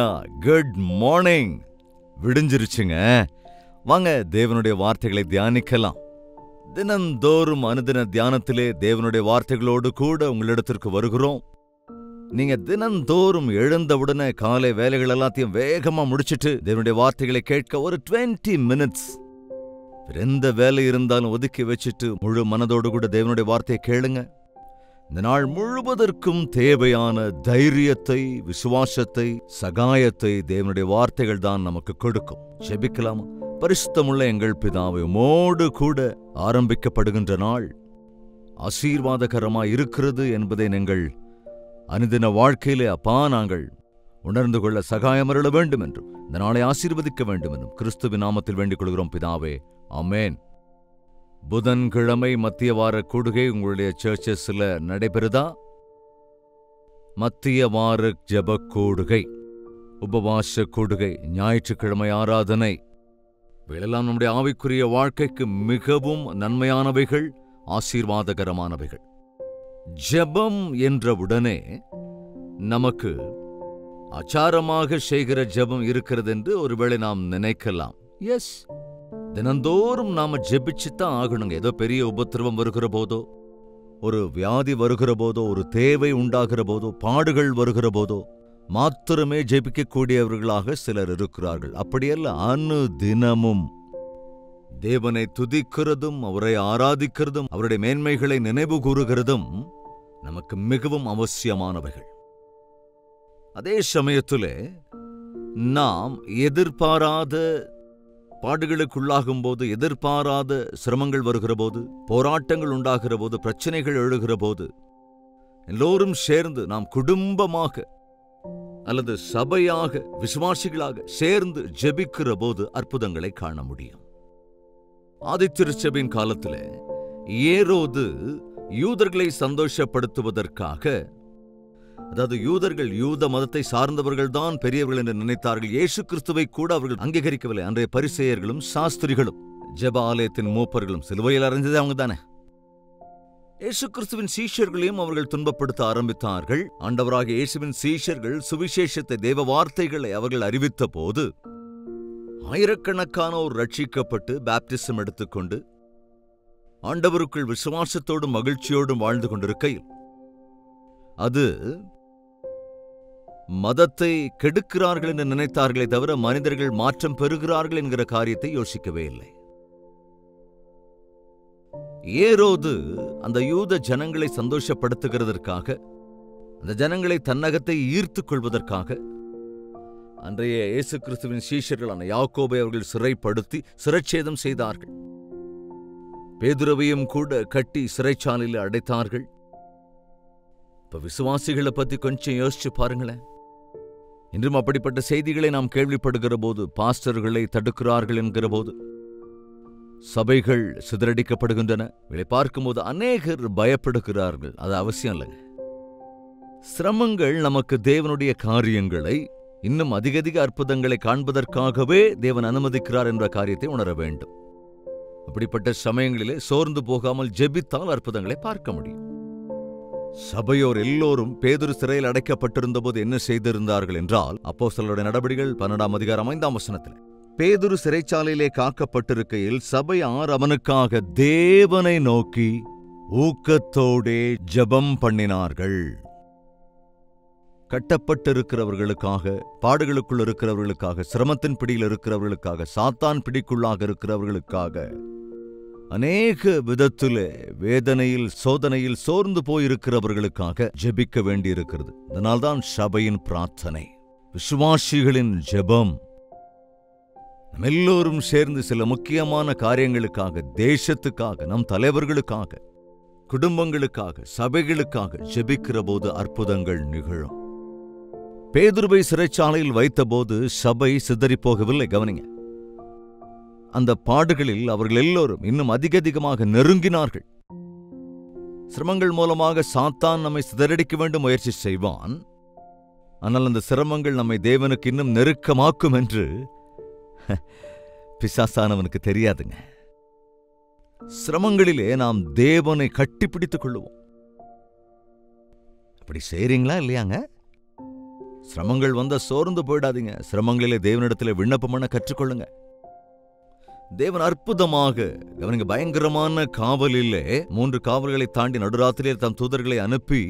Good morning விடிஞ்சிருச்சுங்க வாங்க தேவனுடைய வார்த்தைகளை தியானிக்கலாம் தினந்தோறும் அனுதின தியானத்திலே தேவனுடைய வார்த்தைகளோடு கூட உங்களிடத்திற்கு வருகிறோம் நீங்க தினந்தோறும் எழுந்தவுடனே காலை வேலைகள் எல்லாத்தையும் வேகமா முடிச்சிட்டு தேவனுடைய வார்த்தைகளை கேட்க ஒரு 20 மினிட்ஸ் எந்த வேலை இருந்தாலும் ஒதுக்கி வச்சுட்டு முழு மனதோடு கூட தேவனுடைய வார்த்தையை கேளுங்க இந்த நாள் முழுவதற்கும் தேவையான தைரியத்தை விசுவாசத்தை சகாயத்தை தேவனுடைய வார்த்தைகள் தான் நமக்கு கொடுக்கும் ஜெபிக்கலாமா பரிசுத்தமுள்ள எங்கள் பிதாவை உமோடு கூட ஆரம்பிக்கப்படுகின்ற நாள் ஆசீர்வாதகரமாய் இருக்கிறது என்பதை நீங்கள் அனுதின வாழ்க்கையிலே அப்பா நாங்கள் உணர்ந்து கொள்ள சகாயமருள வேண்டும் என்றும் இந்த நாளை ஆசீர்வதிக்க வேண்டும் என்றும் கிறிஸ்துவின் நாமத்தில் வேண்டிக் கொள்கிறோம் பிதாவே ஆமென் புதன்கிழமை மத்திய வார கூடுகை உங்களுடைய சர்ச்சஸ்ல நடைபெறுதா மத்திய வார ஜெப கூடுகை உபவாச கூடுகை ஞாயிற்றுக்கிழமை ஆராதனை இவையெல்லாம் நம்முடைய ஆவிக்குரிய வாழ்க்கைக்கு மிகவும் நன்மையானவைகள் ஆசீர்வாதகரமானவைகள் ஜெபம் என்றவுடனே நமக்கு அச்சாரமாக செய்கிற ஜெபம் இருக்கிறது என்று ஒருவேளை நாம் நினைக்கலாம் எஸ் தினந்தோறும் நாம ஜெபிச்சுத்தான் ஆகணுங்க ஏதோ பெரிய உபத்திரவம் வருகிற போதோ ஒரு வியாதி வருகிற போதோ ஒரு தேவை உண்டாகிற போதோ பாடுகள் வருகிற போதோ மாத்திரமே ஜெபிக்கக்கூடியவர்களாக சிலர் இருக்கிறார்கள் அப்படியல்ல அனு தினமும் தேவனை துதிக்கிறதும் அவரை ஆராதிக்கிறதும் அவருடைய மேன்மைகளை நினைவு கூறுகிறதும் நமக்கு மிகவும் அவசியமானவைகள் அதே சமயத்திலே நாம் எதிர்பாராத பாடுகளுக்குள்ளாகும் போது எதிர்பாராத சிரமங்கள் வருகிற போது போராட்டங்கள் உண்டாகிற போது பிரச்சனைகள் எழுகிற போது எல்லோரும் சேர்ந்து நாம் குடும்பமாக அல்லது சபையாக விசுவாசிகளாக சேர்ந்து ஜெபிக்கிற போது அற்புதங்களை காண முடியும் ஆதித்திருச்சபின் காலத்தில் ஏரோது யூதர்களை சந்தோஷப்படுத்துவதற்காக அதாவது யூதர்கள் யூத மதத்தை சார்ந்தவர்கள் தான் பெரியவர்கள் என்று நினைத்தார்கள் இயேசு கிறிஸ்துவை கூட அவர்கள் அங்கீகரிக்கவில்லை அன்றைய பரிசெயர்களும் சாஸ்திரிகளும் ஜெப ஆலயத்தின் மூப்பர்களும் சிலுவையில் அறைஞ்சது அவங்க தானே இயேசு கிறிஸ்துவின் சீஷர்களையும் அவர்கள் துன்பப்படுத்த ஆரம்பித்தார்கள் ஆண்டவராக இயேசுவின் சீஷர்கள் சுவிசேஷத்தை தேவ வார்த்தைகளை அவர்கள் அறிவித்த போது ஆயிரக்கணக்கானோர் ரட்சிக்கப்பட்டு பாப்டிசம் எடுத்துக்கொண்டு ஆண்டவருக்குள் விசுவாசத்தோடும் மகிழ்ச்சியோடும் வாழ்ந்து கொண்டிருக்கையில் அது மதத்தை கெடுக்கிறார்கள் என்று நினைத்தார்களே தவிர மனிதர்கள் மாற்றம் பெறுகிறார்கள் என்கிற காரியத்தை யோசிக்கவே இல்லை ஏரோது அந்த யூத ஜனங்களை சந்தோஷப்படுத்துகிறதற்காக அந்த ஜனங்களை தன்னகத்தை ஈர்த்துக் கொள்வதற்காக அன்றைய இயேசு கிறிஸ்துவின் சீஷர்களான யாக்கோபை அவர்கள் சிறைப்படுத்தி சிறைச்சேதம் செய்தார்கள் பேதுரவையும் கூட கட்டி சிறைச்சாலையில் அடைத்தார்கள் இப்ப விசுவாசிகளை பத்தி கொஞ்சம் யோசிச்சு பாருங்களேன் இன்றும் அப்படிப்பட்ட செய்திகளை நாம் கேள்விப்படுகிற போது பாஸ்டர்களை தடுக்கிறார்கள் என்கிற போது சபைகள் சிதறடிக்கப்படுகின்றன இதை பார்க்கும்போது அநேகர் பயப்படுகிறார்கள் அது அவசியம் இல்லைங்க சிரமங்கள் நமக்கு தேவனுடைய காரியங்களை இன்னும் அதிக அதிக அற்புதங்களை காண்பதற்காகவே தேவன் அனுமதிக்கிறார் என்ற காரியத்தை உணர வேண்டும் அப்படிப்பட்ட சமயங்களிலே சோர்ந்து போகாமல் ஜெபித்தால் அற்புதங்களை பார்க்க முடியும் சபையோர் எல்லோரும் பேதுரு சிறையில் அடைக்கப்பட்டிருந்த போது என்ன செய்திருந்தார்கள் என்றால் அப்போ சிலருடைய நடவடிக்கைகள் பன்னெண்டாம் அதிகாரம் ஐந்தாம் வசனத்தில் பேதுரு சிறைச்சாலையிலே காக்கப்பட்டிருக்கையில் சபையார் அவனுக்காக தேவனை நோக்கி ஊக்கத்தோடே ஜெபம் பண்ணினார்கள் கட்டப்பட்டிருக்கிறவர்களுக்காக பாடுகளுக்குள் இருக்கிறவர்களுக்காக சிரமத்தின் பிடியில் இருக்கிறவர்களுக்காக சாத்தான் பிடிக்குள்ளாக இருக்கிறவர்களுக்காக அநேக விதத்திலே வேதனையில் சோதனையில் சோர்ந்து போயிருக்கிறவர்களுக்காக ஜெபிக்க வேண்டியிருக்கிறது அதனால்தான் சபையின் பிரார்த்தனை விசுவாசிகளின் ஜெபம் நம்ம எல்லோரும் சேர்ந்து சில முக்கியமான காரியங்களுக்காக தேசத்துக்காக நம் தலைவர்களுக்காக குடும்பங்களுக்காக சபைகளுக்காக ஜெபிக்கிற போது அற்புதங்கள் நிகழும் பேதுருவை சிறைச்சாலையில் வைத்தபோது சபை சிதறிப் போகவில்லை கவனிங்க அந்த பாடுகளில் அவர்கள் எல்லோரும் இன்னும் அதிக அதிகமாக நெருங்கினார்கள் சிரமங்கள் மூலமாக சாத்தான் நம்மை சிதறடிக்க வேண்டும் முயற்சி செய்வான் ஆனால் அந்த சிரமங்கள் நம்மை தேவனுக்கு இன்னும் நெருக்கமாக்கும் என்று பிசாசானவனுக்கு தெரியாதுங்க சிரமங்களிலே நாம் தேவனை கட்டிப்பிடித்துக் கொள்ளுவோம் அப்படி செய்றீங்களா இல்லையாங்க சிரமங்கள் வந்தா சோர்ந்து போயிடாதீங்க சிரமங்களிலே தேவனிடத்திலே விண்ணப்பம் பண்ண கற்றுக்கொள்ளுங்க தேவன் அற்புதமாக கவனிங்க பயங்கரமான காவலிலே மூன்று காவல்களை தாண்டி நடுராத்திரியே தம் தூதர்களை அனுப்பி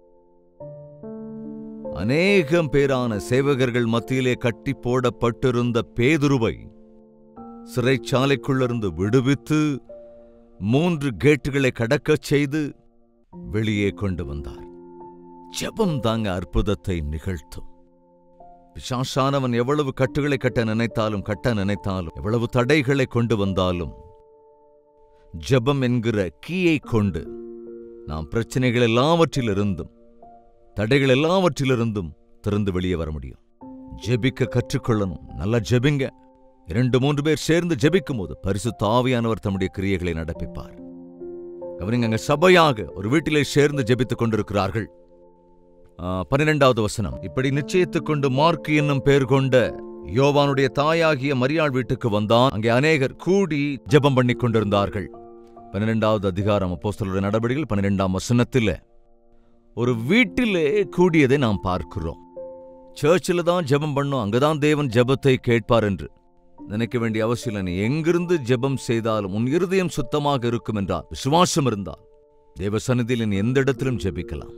அநேகம் பேரான சேவகர்கள் மத்தியிலே கட்டி போடப்பட்டிருந்த பேதுருவை சிறைச்சாலைக்குள்ளிருந்து விடுவித்து மூன்று கேட்டுகளை கடக்கச் செய்து வெளியே கொண்டு வந்தார் ஜெபம் தாங்க அற்புதத்தை நிகழ்த்தும் பிசாசானவன் எவ்வளவு கட்டுகளை கட்ட நினைத்தாலும் கட்ட நினைத்தாலும் எவ்வளவு தடைகளை கொண்டு வந்தாலும் ஜெபம் என்கிற கீயை கொண்டு நாம் பிரச்சனைகள் எல்லாவற்றிலிருந்தும் தடைகள் எல்லாவற்றிலிருந்தும் திறந்து வெளியே வர முடியும் ஜெபிக்க கற்றுக்கொள்ளணும் நல்லா ஜெபிங்க இரண்டு மூன்று பேர் சேர்ந்து ஜெபிக்கும் போது பரிசுத்த ஆவியானவர் தம்முடைய கிரியைகளை நடப்பிப்பார் கவனிங்க அங்க சபையாக ஒரு வீட்டிலே சேர்ந்து ஜெபித்துக் கொண்டிருக்கிறார்கள் ஆ, பன்னிரெண்டாவது வசனம் இப்படி நிச்சயித்துக் கொண்டு மார்க் என்னும் பேர் கொண்ட யோவானுடைய தாயாகிய மரியாள் வீட்டுக்கு வந்தான் அங்கே அநேகர் கூடி ஜெபம் பண்ணிக் கொண்டிருந்தார்கள் பன்னிரெண்டாவது அதிகாரம் அப்போஸ்தலருடைய நடவடிக்கைகள் பன்னிரெண்டாம் வசனத்தில் ஒரு வீட்டிலே கூடியதை நாம் பார்க்கிறோம் சர்ச்சில் தான் ஜெபம் பண்ணோம் அங்கதான் தேவன் ஜெபத்தை கேட்பார் என்று நினைக்க வேண்டிய அவசியம் இல்லை நீ எங்கிருந்து ஜெபம் செய்தாலும் உன் இருதயம் சுத்தமாக இருக்கும் என்றால் விசுவாசம் இருந்தால் தேவ சந்நிதியில் நீ எந்த இடத்திலும் ஜெபிக்கலாம்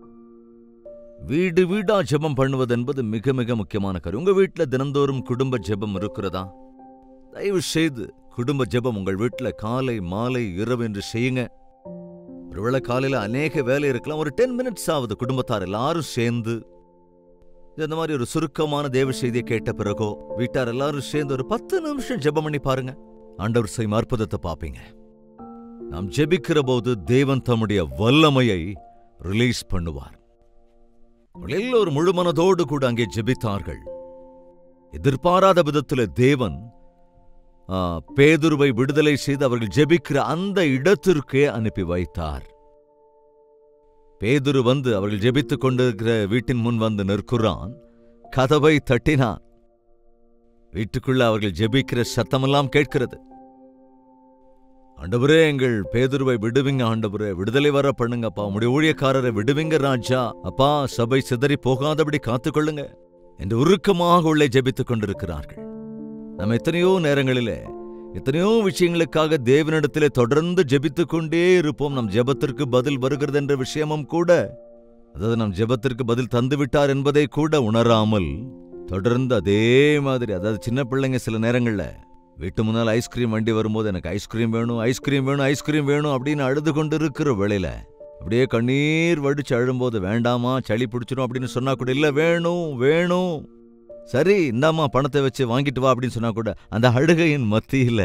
வீடு வீடா ஜெபம் பண்ணுவது என்பது மிக மிக முக்கியமான காரியம் உங்க வீட்டுல தினந்தோறும் குடும்ப ஜெபம் இருக்கிறதா தயவு செய்து குடும்ப ஜெபம் உங்கள் வீட்டுல காலை மாலை இரவு என்று செய்யுங்க ஒருவேளை காலையில அநேக வேலை இருக்கலாம் ஒரு டென் மினிட்ஸ் ஆகுது குடும்பத்தார் எல்லாரும் சேர்ந்து இந்த மாதிரி ஒரு சுருக்கமான தேவ செய்தியை கேட்ட பிறகோ வீட்டார் எல்லாரும் சேர்ந்து ஒரு பத்து நிமிஷம் ஜெபம் பண்ணி பாருங்க ஆண்டவர் செய்யும் அற்புதத்தை பார்ப்பீங்க நாம் ஜெபிக்கிற போது தேவன் தம்முடைய வல்லமையை ரிலீஸ் பண்ணுவார் அவர்கள் எல்லோரும் முழு மனதோடு கூட அங்கே ஜெபித்தார்கள் எதிர்பாராத விதத்தில் தேவன் ஆ, பேதுருவை விடுதலை செய்து அவர்கள் ஜெபிக்கிற அந்த இடத்திற்கே அனுப்பி வைத்தார் பேதுரு வந்து அவர்கள் ஜெபித்துக் கொண்டிருக்கிற வீட்டின் முன் வந்து நிற்கிறான் கதவை தட்டினான் வீட்டுக்குள்ள அவர்கள் ஜெபிக்கிற சத்தமெல்லாம் கேட்கிறது ஆண்டவரே எங்கள் பேதுருவை விடுவிங்க ஆண்டவரே விடுதலை வர பண்ணுங்கப்பா உடைய ஊழியக்காரரை விடுவிங்க ராஜா அப்பா சபை சிதறி போகாதபடி காத்துக்கொள்ளுங்க என்று உருக்கமாக உள்ளே ஜெபித்துக் கொண்டிருக்கிறார்கள் நம்ம எத்தனையோ நேரங்களிலே எத்தனையோ விஷயங்களுக்காக தேவனிடத்திலே தொடர்ந்து ஜெபித்துக் கொண்டே இருப்போம் நம் ஜெபத்திற்கு பதில் வருகிறது என்ற விஷயமும் கூட அதாவது நம் ஜெபத்திற்கு பதில் தந்து விட்டார் என்பதை கூட உணராமல் தொடர்ந்து அதே மாதிரி அதாவது சின்ன பிள்ளைங்க சில நேரங்கள்ல வீட்டு முன்னால் ஐஸ்கிரீம் வண்டி வரும்போது எனக்கு ஐஸ்கிரீம் வேணும் ஐஸ்கிரீம் வேணும் ஐஸ்கிரீம் வேணும் அப்படின்னு அழுது கொண்டு இருக்கிற வேளையில அப்படியே கண்ணீர் வடிச்சு அழும்போது வேண்டாமா சளி பிடிச்சிரும் அப்படின்னு சொன்னா கூட இல்ல வேணும் வேணும் சரி இந்தாம்மா பணத்தை வச்சு வாங்கிட்டு வா அப்படின்னு சொன்னா கூட அந்த அழுகையின் மத்தியில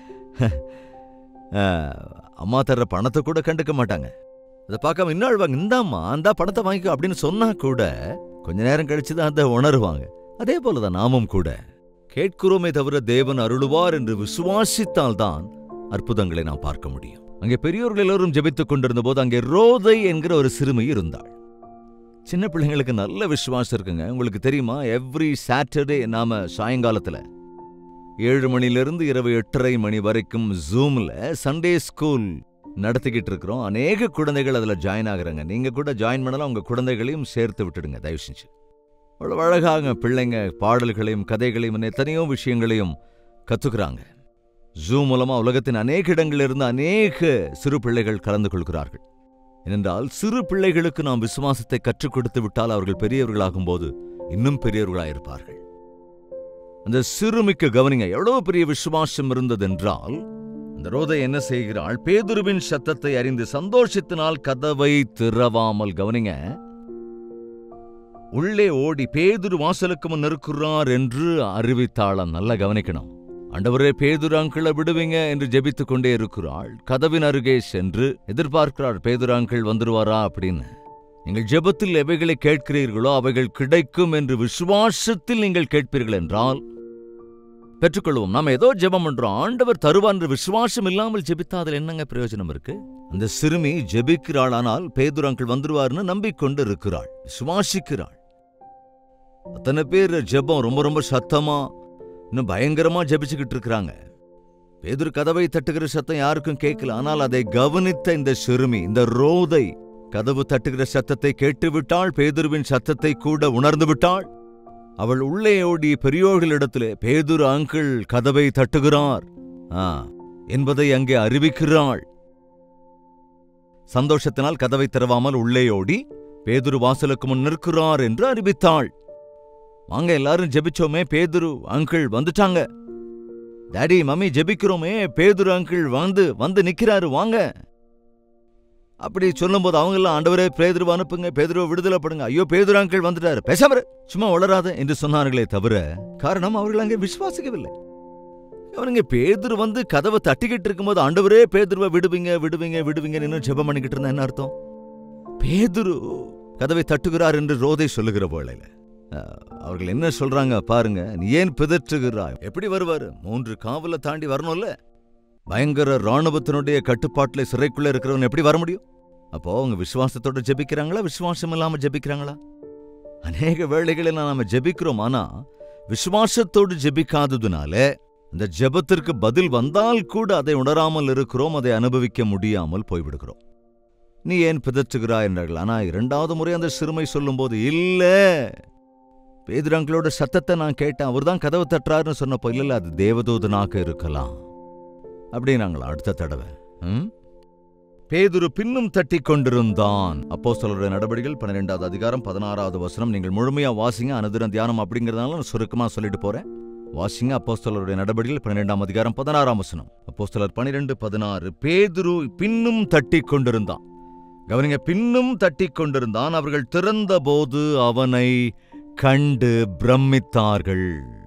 அஹ், அம்மா தர்ற பணத்தை கூட கண்டுக்க மாட்டாங்க அதை பார்க்காம இன்னும் அழுவாங்க இந்தாம்மா அந்த பணத்தை வாங்கிக்கோ அப்படின்னு சொன்னா கூட கொஞ்ச நேரம் கழிச்சு தான் அதை உணருவாங்க அதே போலதான் நாமும் கூட கேட்கிறோமே தவிர தேவன் அருளுவார் என்று விசுவாசித்தால் தான் அற்புதங்களை நாம் பார்க்க முடியும் அங்கே பெரியோர்கள் எல்லோரும் ஜெபித்துக் கொண்டிருந்த போது அங்கே ரோதை என்கிற ஒரு சிறுமி இருந்தாள் சின்ன பிள்ளைங்களுக்கு நல்ல விசுவாசம் இருக்குங்க உங்களுக்கு தெரியுமா எவ்ரி சாட்டர்டே நாம சாயங்காலத்துல ஏழு மணிலிருந்து இரவு எட்டரை மணி வரைக்கும் ஜூம்ல சண்டே ஸ்கூல் நடத்திக்கிட்டு இருக்கிறோம் அநேக குழந்தைகள் அதுல ஜாயின் ஆகுறாங்க நீங்க கூட ஜாயின் பண்ணலாம் உங்க குழந்தைகளையும் சேர்த்து விட்டுடுங்க தயவு செஞ்சு அவ்வளவு அழகாக பிள்ளைங்க பாடல்களையும் கதைகளையும் இன்னும் எத்தனையோ விஷயங்களையும் கத்துக்கிறாங்க ஜூம் மூலமா உலகத்தின் அநேக இடங்களிலிருந்து அநேக சிறு பிள்ளைகள் கலந்து கொள்கிறார்கள் ஏனென்றால் சிறு பிள்ளைகளுக்கு நாம் விசுவாசத்தை கற்றுக் கொடுத்து விட்டால் அவர்கள் பெரியவர்களாகும்போது இன்னும் பெரியவர்களாயிருப்பார்கள் அந்த சிறுமிக்கு கவனிங்க எவ்வளவு பெரிய விசுவாசம் இருந்ததென்றால் அந்த ரோதை என்ன செய்கிறாள் பேதுருவின் சத்தத்தை அறிந்து சந்தோஷத்தினால் கதவை திறவாமல் கவனிங்க உள்ளே ஓடி பேதுரு வாசலுக்கு முன் இருக்கிறார் என்று அறிவித்தாளாம் நல்லா கவனிக்கணும் ஆண்டவரே பேதுரு அங்கிளை விடுவீங்க என்று ஜெபித்துக் கொண்டே இருக்கிறாள் கதவின் அருகே சென்று எதிர்பார்க்கிறார் பேதுரு அங்கிள் வந்துருவாரா அப்படின்னு நீங்கள் ஜெபத்தில் எவைகளை கேட்கிறீர்களோ அவைகள் கிடைக்கும் என்று விசுவாசத்தில் நீங்கள் கேட்பீர்கள் என்றால் பெற்றுக்கொள்வோம் நாம ஏதோ ஜெபம் பண்றோம் ஆண்டவர் தருவார் என்று விசுவாசம் இல்லாமல் ஜெபித்தா அதில் என்னங்க பிரயோஜனம் இருக்கு அந்த சிறுமி ஜெபிக்கிறாள் ஆனால் பேதுரு அங்கிள் வந்துருவார்னு நம்பிக்கொண்டு இருக்கிறாள் விசுவாசிக்கிறாள் அத்தனை பேர் ஜெபம் ரொம்ப ரொம்ப சத்தமா இன்னும் பயங்கரமா ஜெபிச்சுக்கிட்டு இருக்கிறாங்க பேதுரு கதவை தட்டுகிற சத்தம் யாருக்கும் கேட்கல ஆனால் அதை கவனித்த இந்த சிறுமி இந்த ரோதை கதவு தட்டுகிற சத்தத்தை கேட்டுவிட்டாள் பேதுருவின் சத்தத்தை கூட உணர்ந்து விட்டாள் அவள் உள்ளே ஓடி பெரியோர்களிடத்திலே பேதுரு அங்கிள் கதவை தட்டுகிறார் ஆ என்பதை அங்கே அறிவிக்கிறாள் சந்தோஷத்தினால் கதவை திறவாமல் உள்ளே ஓடி பேதுரு வாசலுக்கு முன் நிற்கிறார் என்று அறிவித்தாள் வாங்க எல்லாரும் ஜெபிச்சோமே பேதுரு அங்கிள் வந்துட்டாங்க டாடி மம்மி ஜெபிக்கிறோமே பேதுரு அங்கிள் வந்து வந்து நிக்கிறாரு வாங்க அப்படி சொல்லும்போது அவங்க எல்லாம் ஆண்டவரே பேதுருவை அனுப்புங்க பேதுருவை விடுதலை படுங்க ஐயோ பேதுரு அங்கிள் வந்துட்டாரு பேசாம சும்மா வளராத என்று சொன்னார்களே தவிர காரணம் அவர்கள் அங்கே விசுவாசிக்கவில்லை அவனுங்க பேதுரு வந்து கதவை தட்டிக்கிட்டு இருக்கும்போது ஆண்டவரே பேதுருவை விடுவீங்க விடுவீங்க விடுவீங்க இன்னும் ஜெபம் பண்ணிக்கிட்டு இருந்தா என்ன அர்த்தம் பேதுரு கதவை தட்டுகிறார் என்று ரோதை சொல்லுகிற வேளையில அஹ், அவர்கள் என்ன சொல்றாங்க பாருங்க நீ ஏன் பிதற்றுகிறாய் எப்படி வருவாரு மூன்று காவலை தாண்டி வரணும்ல பயங்கர ராணுவத்தினுடைய கட்டுப்பாட்டுல சிறைக்குள்ள இருக்கிறவன் எப்படி வர முடியும் அப்போ அவங்க விசுவாசத்தோட ஜெபிக்கிறாங்களா விசுவாசம் இல்லாம ஜெபிக்கிறாங்களா அநேக வேளைகளில் நாம ஜெபிக்கிறோம் ஆனா விசுவாசத்தோடு ஜெபிக்காததுனால இந்த ஜெபத்திற்கு பதில் வந்தால் கூட அதை உணராமல் இருக்கிறோம் அதை அனுபவிக்க முடியாமல் போய்விடுகிறோம் நீ ஏன் பிதற்றுகிறாய் என்றார்கள் ஆனா இரண்டாவது முறை அந்த சிறுமை சொல்லும்போது இல்ல பேதுரங்களோட சத்தத்தை நான் கேட்டேன் அவர்தான் கதவு தட்டுறாருன்னு சொன்னப்போ இல்ல இல்ல அது தேவதூதனாக இருக்கலாம் அப்படின்னாங்களா அடுத்த தடவை ம்? பேதுரு பின்னும் தட்டிக் கொண்டிருந்தான் அப்போ நடவடிக்கைகள் பன்னிரெண்டாவது அதிகாரம் பதினாறாவது வசனம் நீங்கள் முழுமையா வாசிங்க அனுதினம் தியானம் அப்படிங்கறதுனால நான் சுருக்கமா சொல்லிட்டு போறேன் வாசிங்க அப்போஸ்தலருடைய நடவடிக்கைகள் பன்னிரெண்டாம் அதிகாரம் பதினாறாம் வசனம் அப்போஸ்தலர் பன்னிரெண்டு பதினாறு பேதுரு பின்னும் தட்டிக் கொண்டிருந்தான் கவனிங்க பின்னும் தட்டிக் கொண்டிருந்தான் அவர்கள் திறந்தபோது அவனை கண்டு பிரமித்தார்கள்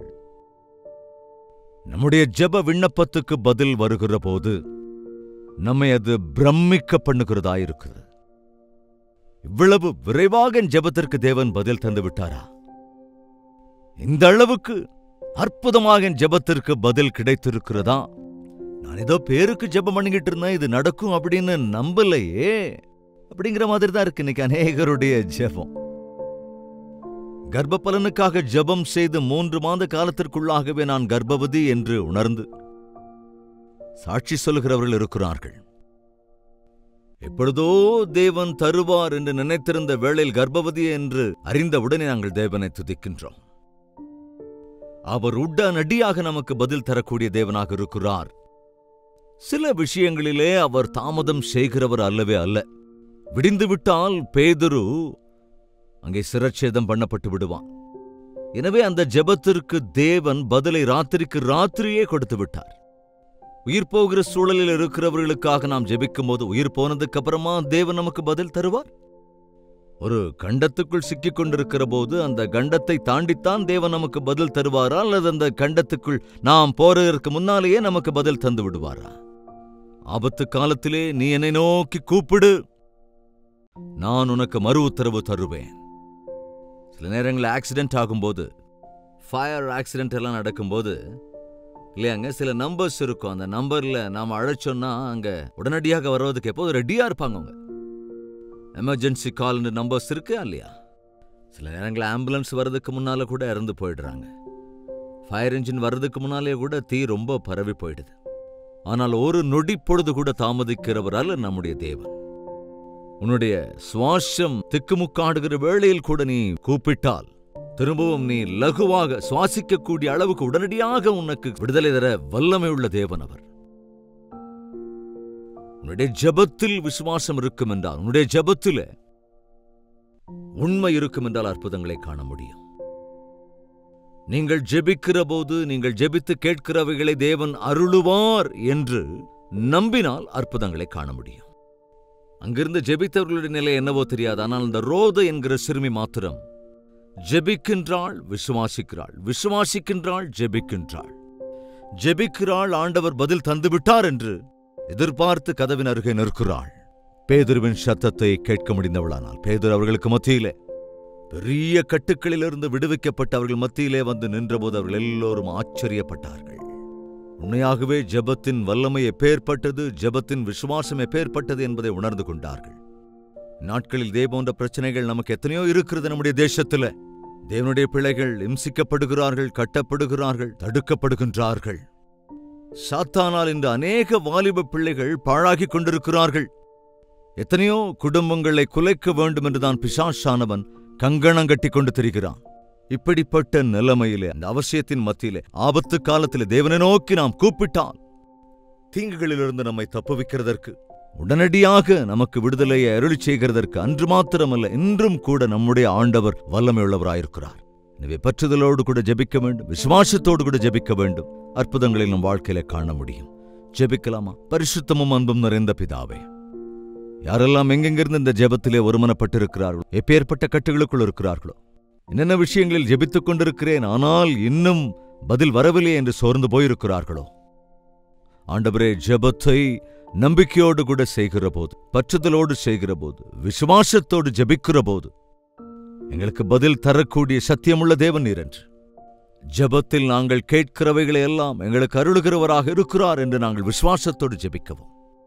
நம்முடைய ஜெப விண்ணப்பத்துக்கு பதில் வருகிற போது நம்மை அது பிரமிக்க பண்ணுகிறதா இருக்குது இவ்வளவு விரைவாக என் ஜெபத்திற்கு தேவன் பதில் தந்து விட்டாரா இந்த அளவுக்கு அற்புதமாக என் ஜெபத்திற்கு பதில் கிடைத்திருக்கிறதா நான் ஏதோ பேருக்கு ஜெபம் பண்ணிக்கிட்டு இருந்தேன் இது நடக்கும் அப்படின்னு நம்பலையே அப்படிங்கிற மாதிரி தான் இருக்கு இன்னைக்கு அநேகருடைய ஜெபம் கர்ப்பபலனுக்காக ஜெபம் செய்து மூன்று மாத காலத்திற்குள்ளாகவே நான் கர்ப்பவதி என்று உணர்ந்து சாட்சி சொல்லுகிறவர்கள் இருக்கிறார்கள் எப்பொழுதோ தேவன் தருவார் என்று நினைத்திருந்த வேளையில் கர்ப்பவதி என்று அறிந்தவுடனே நாங்கள் தேவனை துதிக்கின்றோம் அவர் உடனடியாக நமக்கு பதில் தரக்கூடிய தேவனாக இருக்கிறார் சில விஷயங்களிலே அவர் தாமதம் செய்கிறவர் அல்லவே அல்ல விடிந்துவிட்டால் பேதுரு அங்கே சிரச்சேதம் பண்ணப்பட்டு விடுவான் எனவே அந்த ஜெபத்திற்கு தேவன் பதிலை ராத்திரிக்கு ராத்திரியே கொடுத்து விட்டார் உயிர் போகிற சூழலில் இருக்கிறவர்களுக்காக நாம் ஜெபிக்கும் போது உயிர் போனதுக்கு அப்புறமா தேவன் நமக்கு பதில் தருவார் ஒரு கண்டத்துக்குள் சிக்கிக் கொண்டிருக்கிற போது அந்த கண்டத்தை தாண்டித்தான் தேவன் நமக்கு பதில் தருவாரா அல்லது அந்த கண்டத்துக்குள் நாம் போறதற்கு முன்னாலேயே நமக்கு பதில் தந்து விடுவாரா ஆபத்து காலத்திலே நீ என்னை நோக்கி கூப்பிடு நான் உனக்கு மறு உத்தரவு தருவேன் சில நேரங்களில் ஆக்சிடென்ட் ஆகும்போது ஃபயர் ஆக்சிடென்ட் எல்லாம் நடக்கும்போது இல்லையாங்க சில நம்பர்ஸ் இருக்கும் அந்த நம்பர்ல நாம அழைச்சோம்னா அங்க உடனடியாக வருவதுக்கு எப்போது ரெடியா இருப்பாங்க அவங்க எமர்ஜென்சி கால்னு நம்பர்ஸ் இருக்கு இல்லையா சில நேரங்களில் ஆம்புலன்ஸ் வர்றதுக்கு முன்னால கூட இறந்து போயிடுறாங்க ஃபயர் இன்ஜின் வர்றதுக்கு முன்னாலே கூட தீ ரொம்ப பரவி போயிடுது ஆனால் ஒரு நொடி பொழுது கூட தாமதிக்கிறவரால் நம்முடைய தேவன் உன்னுடைய சுவாசம் திக்குமுக்காடுகிற வேளையில் கூட நீ கூப்பிட்டால் திரும்பவும் நீ லகுவாக சுவாசிக்கக்கூடிய அளவுக்கு உடனடியாக உனக்கு விடுதலை தர வல்லமை உள்ள தேவன் அவர் உன்னுடைய ஜெபத்தில் விசுவாசம் இருக்கும் என்றால் உன்னுடைய ஜெபத்தில் உண்மை இருக்கும் என்றால் அற்புதங்களை காண முடியும் நீங்கள் ஜெபிக்கிற போது நீங்கள் ஜெபித்து கேட்கிறவைகளை தேவன் அருளுவார் என்று நம்பினால் அற்புதங்களை காண முடியும் அங்கிருந்து ஜெபித்தவர்களுடைய நிலை என்னவோ தெரியாது ஆனால் அந்த ரோது என்கிற சிறுமி மாத்திரம் ஜெபிக்கின்றாள் விசுவாசிக்கிறாள் விசுவாசிக்கின்றாள் ஜெபிக்கின்றாள் ஜெபிக்கிறாள் ஆண்டவர் பதில் தந்துவிட்டார் என்று எதிர்பார்த்து கதவின் அருகே நிற்கிறாள் பேதுருவின் சத்தத்தை கேட்க முடிந்தவளானால் பேதுரு அவர்களுக்கு மத்தியிலே பெரிய கட்டுக்களிலிருந்து விடுவிக்கப்பட்ட அவர்கள் மத்தியிலே வந்து நின்றபோது அவர்கள் எல்லோரும் ஆச்சரியப்பட்டார்கள் உண்மையாகவே ஜெபத்தின் வல்லமை எப்பேற்பட்டது ஜெபத்தின் விசுவாசம் எப்பேற்பட்டது என்பதை உணர்ந்து கொண்டார்கள் நாட்களில் இதே போன்ற பிரச்சனைகள் நமக்கு எத்தனையோ இருக்கிறது நம்முடைய தேசத்துல தேவனுடைய பிள்ளைகள் இம்சிக்கப்படுகிறார்கள் கட்டப்படுகிறார்கள் தடுக்கப்படுகின்றார்கள் சாத்தானால் இந்த அநேக வாலிப பிள்ளைகள் பாழாகிக் கொண்டிருக்கிறார்கள் எத்தனையோ குடும்பங்களை குலைக்க வேண்டும் என்றுதான் பிசாசானவன் கங்கணம் கட்டி கொண்டு திரிகிறான் இப்படிப்பட்ட நிலைமையிலே அந்த அவசியத்தின் மத்தியிலே ஆபத்து காலத்திலே தேவனை நோக்கி நாம் கூப்பிட்டால் தீங்குகளிலிருந்து நம்மை தப்புவிக்கிறதற்கு உடனடியாக நமக்கு விடுதலையை அருளி செய்கிறதற்கு அன்று மாத்திரமல்ல இன்றும் கூட நம்முடைய ஆண்டவர் வல்லமையுள்ளவராயிருக்கிறார் எனவே பற்றுதலோடு கூட ஜெபிக்க வேண்டும் விசுவாசத்தோடு கூட ஜெபிக்க வேண்டும் அற்புதங்களை நம் வாழ்க்கையில காண முடியும் ஜெபிக்கலாமா பரிசுத்தமும் அன்பும் நிறைந்த பிதாவே யாரெல்லாம் எங்கெங்கிருந்து இந்த ஜெபத்திலே ஒருமனப்பட்டிருக்கிறார்களோ எப்பேற்பட்ட கட்டுகளுக்குள் இருக்கிறார்களோ என்னென்ன விஷயங்களில் ஜெபித்துக் கொண்டிருக்கிறேன் ஆனால் இன்னும் பதில் வரவில்லை என்று சோர்ந்து போயிருக்கிறார்களோ ஆண்டவரே ஜெபத்தை நம்பிக்கையோடு கூட செய்கிற போது பற்றுதலோடு செய்கிற போது விசுவாசத்தோடு ஜெபிக்கிற போது எங்களுக்கு பதில் தரக்கூடிய சத்தியமுள்ள தேவன் நீர் என்று ஜெபத்தில் நாங்கள் கேட்கிறவைகளை எல்லாம் எங்களுக்கு அருளுகிறவராக இருக்கிறார் என்று நாங்கள் விசுவாசத்தோடு ஜெபிக்கவும்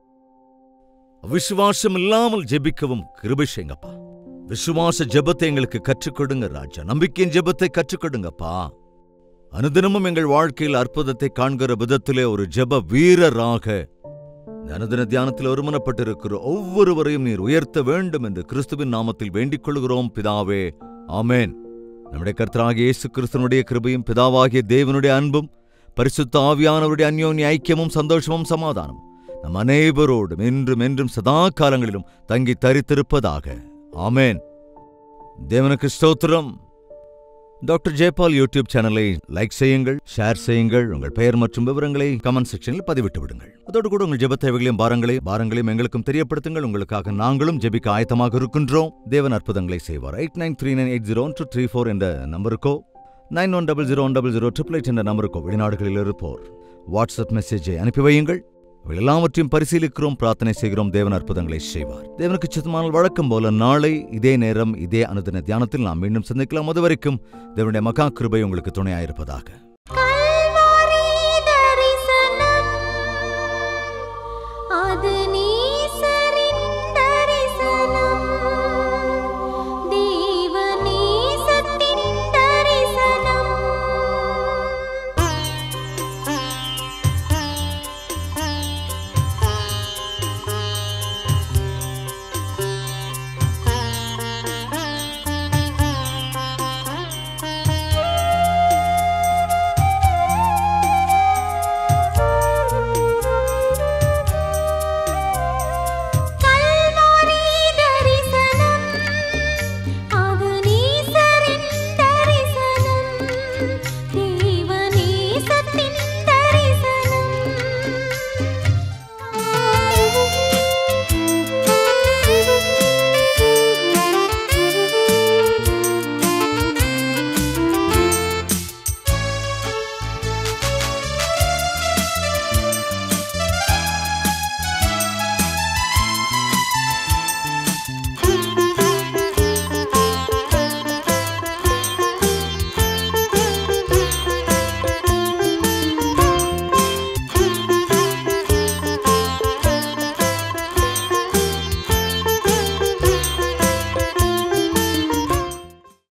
விசுவாசம் இல்லாமல் ஜெபிக்கவும் கிருபை செய்யுங்கப்பா விசுவாச ஜெபத்தை எங்களுக்கு கற்றுக் கொடுங்க ராஜா நம்பிக்கையின் ஜெபத்தை கற்றுக் கொடுங்கப்பா அனுதினமும் எங்கள் வாழ்க்கையில் அற்புதத்தை காண்கிற விதத்திலே ஒரு ஜெப வீரராக இந்த அனுதின தியானத்தில் ஒருமனப்பட்டிருக்கிற ஒவ்வொருவரையும் நீர் உயர்த்த வேண்டும் என்று கிறிஸ்துவின் நாமத்தில் வேண்டிக் கொள்கிறோம் பிதாவே ஆமென் நம்முடைய கர்த்தராகிய இயேசு கிறிஸ்துவனுடைய கிருபையும் பிதாவாகிய தேவனுடைய அன்பும் பரிசுத்த ஆவியானவருடைய அந்யோன்ய ஐக்கியமும் சந்தோஷமும் சமாதானம் நம் அனைவரோடும் என்றும் என்றும் சதா காலங்களிலும் தங்கி தரித்திருப்பதாக ஆமென் தேவனுக்கு ஸ்தோத்திரம் டாக்டர் ஜெயபால் யூடியூப் சேனலை லைக் செய்யுங்கள் ஷேர் செய்யுங்கள் உங்கள் பெயர் மற்றும் விவரங்களை கமெண்ட் செக்ஷனில் பதிவிட்டு விடுங்கள் அதோடு கூட உங்கள் ஜெப தேவைகளையும் பாரங்களையும் பாரங்களையும் எங்களுக்கும் தெரியப்படுத்துங்கள் உங்களுக்காக நாங்களும் ஜெபிக்க ஆயத்தமாக இருக்கின்றோம் தேவன் அற்புதங்களை செய்வார் eight nine three nine eight zero two three four என்ற நம்பருக்கோ nine one double zero one double zero triple eight என்ற நம்பருக்கோ வெளிநாடுகளில் இருப்போர் வாட்ஸ்அப் மெசேஜை அனுப்பி வையுங்கள் இவை எல்லாவற்றையும் பரிசீலிக்கிறோம் பிரார்த்தனை செய்கிறோம் தேவன் அற்புதங்களை செய்வார் தேவனுக்கு சித்தமானால் வழக்கம் போல நாளை இதே நேரம் இதே அனுதின தியானத்தில் நாம் மீண்டும் சந்திக்கலாம் அதுவரைக்கும் தேவனுடைய மகா கிருபை உங்களுக்கு துணையாயிருப்பதாக